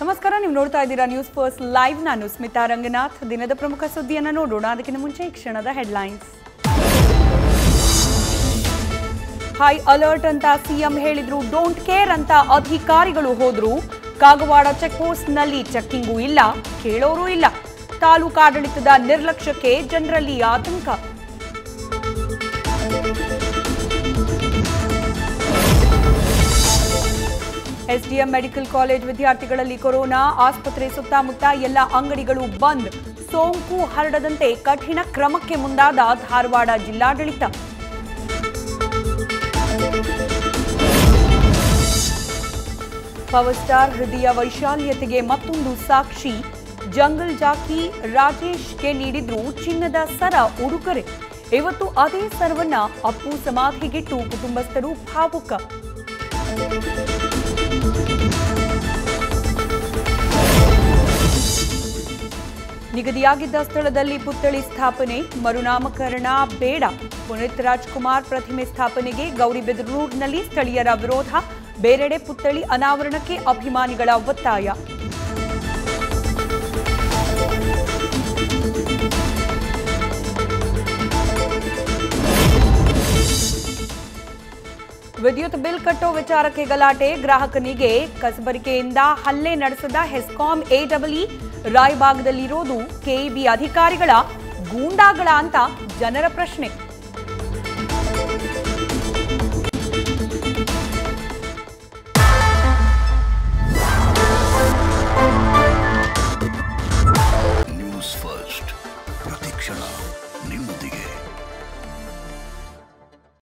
ನಮಸ್ಕಾರ ನೀವು ನೋಡ್ತಾ ಇದ್ದೀರಾ ನ್ಯೂಸ್ ಫಸ್ಟ್ ಲೈವ್ ನಾನು ಸ್ಮಿತಾ ರಂಗನಾಥ್ ದಿನದ ಪ್ರಮುಖ ಸುದ್ದಿಯನ್ನು ನೋಡೋಣ ಅದಕ್ಕಿಂತ ಮುಂಚೆ ಈ ಕ್ಷಣದ ಹೆಡ್ಲೈನ್ಸ್ ಹೈ ಅಲರ್ಟ್ ಅಂತ ಸಿಎಂ ಹೇಳಿದ್ರು ಡೋಂಟ್ ಕೇರ್ ಅಂತ ಅಧಿಕಾರಿಗಳು ಹೋದ್ರು ಕಾಗವಾಡ ಚೆಕ್ ಪೋಸ್ಟ್ನಲ್ಲಿ ಚೆಕ್ಕಿಂಗು ಇಲ್ಲ ಕೇಳೋರು ಇಲ್ಲ ತಾಲೂಕಾಡಳಿತದ ನಿರ್ಲಕ್ಷ್ಯಕ್ಕೆ ಜನರಲ್ಲಿ ಆತಂಕ ಎಸ್ಡಿಎಂ ಮೆಡಿಕಲ್ ಕಾಲೇಜ್ ವಿದ್ಯಾರ್ಥಿಗಳಲ್ಲಿ ಕೊರೋನಾ ಆಸ್ಪತ್ರೆ ಸುತ್ತಮುತ್ತ ಎಲ್ಲ ಅಂಗಡಿಗಳು ಬಂದ್ ಸೋಂಕು ಹರಡದಂತೆ ಕಠಿಣ ಕ್ರಮಕ್ಕೆ ಮುಂದಾದ ಧಾರವಾಡ ಜಿಲ್ಲಾಡಳಿತ ಪವರ್ ಸ್ಟಾರ್ ಹೃದಯ ವೈಶಾಲ್ಯತೆಗೆ ಮತ್ತೊಂದು ಸಾಕ್ಷಿ ಜಂಗಲ್ ಜಾಕಿ ರಾಜೇಶ್ಗೆ ನೀಡಿದ್ರು ಚಿನ್ನದ ಸರ ಉಡುಗೊರೆ ಇವತ್ತು ಅದೇ ಸರವನ್ನ ಅಪ್ಪು ಸಮಾಧಿಗಿಟ್ಟು ಕುಟುಂಬಸ್ಥರು ಭಾವುಕ ನಿಗದಿಯಾಗಿದ್ದ ಸ್ಥಳದಲ್ಲಿ ಪುತ್ಥಳಿ ಸ್ಥಾಪನೆ ಮರುನಾಮಕರಣ ಬೇಡ ಪುನೀತ್ ರಾಜ್ಕುಮಾರ್ ಪ್ರತಿಮೆ ಸ್ಥಾಪನೆಗೆ ಗೌರಿಬಿದನೂರಿನಲ್ಲಿ ಸ್ಥಳೀಯರ ವಿರೋಧ ಬೇರೆಡೆ ಪುತ್ಥಳಿ ಅನಾವರಣಕ್ಕೆ ಅಭಿಮಾನಿಗಳ ಒತ್ತಾಯ ವಿದ್ಯುತ್ ಬಿಲ್ ಕಟ್ಟೋ ವಿಚಾರಕ್ಕೆ ಗಲಾಟೆ ಗ್ರಾಹಕನಿಗೆ ಕಸಬರಿಕೆಯಿಂದ ಹಲ್ಲೆ ನಡೆಸದ ಹೆಸ್ಕಾಂ ಎಡಬ್ಲ್ಇ ರಾಯಬಾಗದಲ್ಲಿರೋದು ಕೆಇಬಿ ಅಧಿಕಾರಿಗಳ ಗೂಂಡಾಗಳ ಅಂತ ಜನರ ಪ್ರಶ್ನೆ